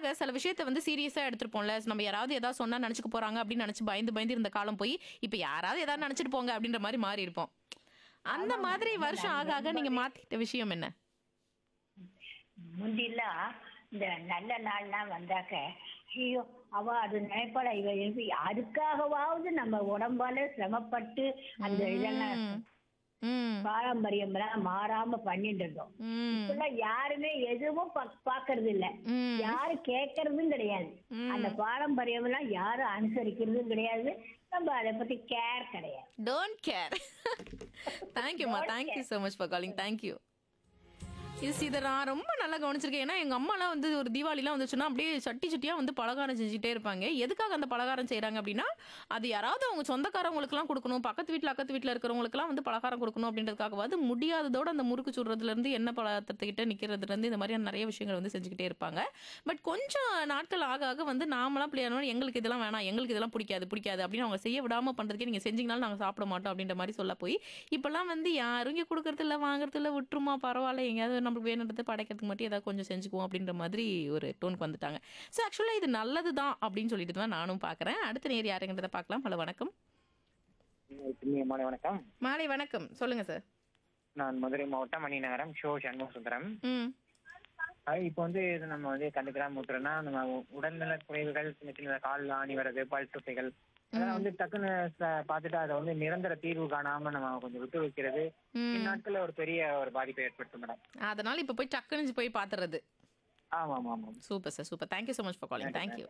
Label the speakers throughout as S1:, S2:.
S1: ஆக சில விஷயத்த வந்து சீரியஸா எடுத்துருப்போம்ல நம்ம யாராவது ஏதாவது சொன்னா நினைச்சுக்க போறாங்க அப்படின்னு நினைச்சு பயந்து பயந்து இருந்த காலம் போய் இப்ப யாராவது ஏதாவது நினைச்சிட்டு போங்க அப்படின்ற மாதிரி மாறி இருப்போம் அந்த மாதிரி வருஷம் ஆக ஆக நீங்க மாத்திக்கிட்ட விஷயம் என்ன
S2: முந்திலாம் இந்த நல்ல நாள்லாம் வந்தாக்க ஐயோ அவ அது நினைப்பாள இவ எழுப்பி அதுக்காகவாவது நம்ம உடம்பால சிரமப்பட்டு அந்த இதெல்லாம்
S1: ம்
S2: பாரம்பரியம்லாம் மாறாம பண்ணிட்டு இருந்தோம்
S1: ம்
S2: இப்பெல்லாம் யாருமே எதுவும் பா- பாக்குறது இல்ல
S1: ம்.
S2: யாரும் கேட்கறதும் கிடையாது அந்த பாரம்பரியம் எல்லாம் யாரும் அனுசரிக்கிறதும் கிடையாது நம்ம அதை பத்தி கேர் கிடையாது
S1: டோன்ட் கேர் தேங்க்யூம்மா thank you so much for calling thank you இது இதை நான் ரொம்ப நல்லா கவனிச்சிருக்கேன் ஏன்னா எங்கள் அம்மாலாம் வந்து ஒரு தீபாவளிலாம் வந்துச்சுன்னா அப்படியே சட்டி சட்டியாக வந்து பலகாரம் செஞ்சுட்டே இருப்பாங்க எதுக்காக அந்த பலகாரம் செய்கிறாங்க அப்படின்னா அது யாராவது அவங்க சொந்தக்காரவங்களுக்குலாம் கொடுக்கணும் பக்கத்து வீட்டில் அக்கத்து வீட்டில் இருக்கிறவங்களுக்குலாம் வந்து பலகாரம் கொடுக்கணும் அப்படின்றதுக்காகவாது முடியாததோட அந்த முறுக்கு சுடுறதுலேருந்து எண்ணெய் பழத்தத்துக்கிட்ட நிற்கிறதுலேருந்து இந்த மாதிரியான நிறைய விஷயங்கள் வந்து செஞ்சுக்கிட்டே இருப்பாங்க பட் கொஞ்சம் நாட்கள் ஆக ஆக வந்து நாமலாம் பிள்ளையானோம் எங்களுக்கு இதெல்லாம் வேணாம் எங்களுக்கு இதெல்லாம் பிடிக்காது பிடிக்காது அப்படின்னு அவங்க செய்ய விடாமல் பண்ணுறதுக்கே நீங்கள் செஞ்சீங்கனாலும் நாங்கள் சாப்பிட மாட்டோம் அப்படின்ற மாதிரி சொல்ல போய் இப்போல்லாம் வந்து யாரும் இங்கே கொடுக்கறது இல்லை வாங்குறது இல்லை விட்டுருமா பரவாயில்ல எங்கேயாவது நம்மளுக்கு வேணுன்றது படைக்கிறதுக்கு மட்டும் ஏதாவது கொஞ்சம் செஞ்சுக்குவோம் அப்படின்ற மாதிரி ஒரு டோனுக்கு வந்துட்டாங்க ஸோ ஆக்சுவலாக இது நல்லது தான் அப்படின்னு சொல்லிட்டு தான் நானும் பார்க்குறேன் அடுத்த நேர் யாருங்கிறத பார்க்கலாம் ஹலோ வணக்கம்
S3: இனிய மாலை வணக்கம்
S1: மாலை வணக்கம் சொல்லுங்கள் சார்
S3: நான் மதுரை மாவட்டம் மணிநகரம் ஷோ சண்முக சுந்தரம்
S1: ம்
S3: அது இப்போ வந்து இது நம்ம வந்து கண்டுக்கிறாம விட்டுறோம்னா நம்ம உடல்நல குறைவுகள் சின்ன சின்ன கால் ஆணி வர்றது பல் சொத்தைகள் அதெல்லாம் வந்து டக்குன்னு ச- பார்த்துட்டு அதை வந்து நிரந்தர தீர்வு காணாம நம்ம கொஞ்சம் விட்டு வைக்கிறது இந்நாட்கள்ல ஒரு பெரிய ஒரு பாதிப்பை ஏற்படுத்தும் மேடம்
S1: அதனால இப்போ போய் டக்குன்னு போய் பார்த்துறது
S3: ஆமா ஆமா ஆமா
S1: super sir super thank you so much for calling thank you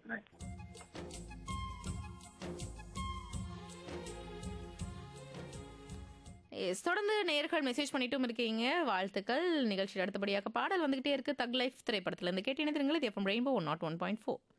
S1: Yes, தொடர்ந்து நேர்கள் மெசேஜ் பண்ணிட்டும் இருக்கீங்க வாழ்த்துக்கள் நிகழ்ச்சியில் அடுத்தபடியாக பாடல் வந்துகிட்டே இருக்கு தக் லைஃப் திரைப்படத்துல இருந்து கேட்டு இணைந்திருங்கள் இது FM rainbow one naught one point four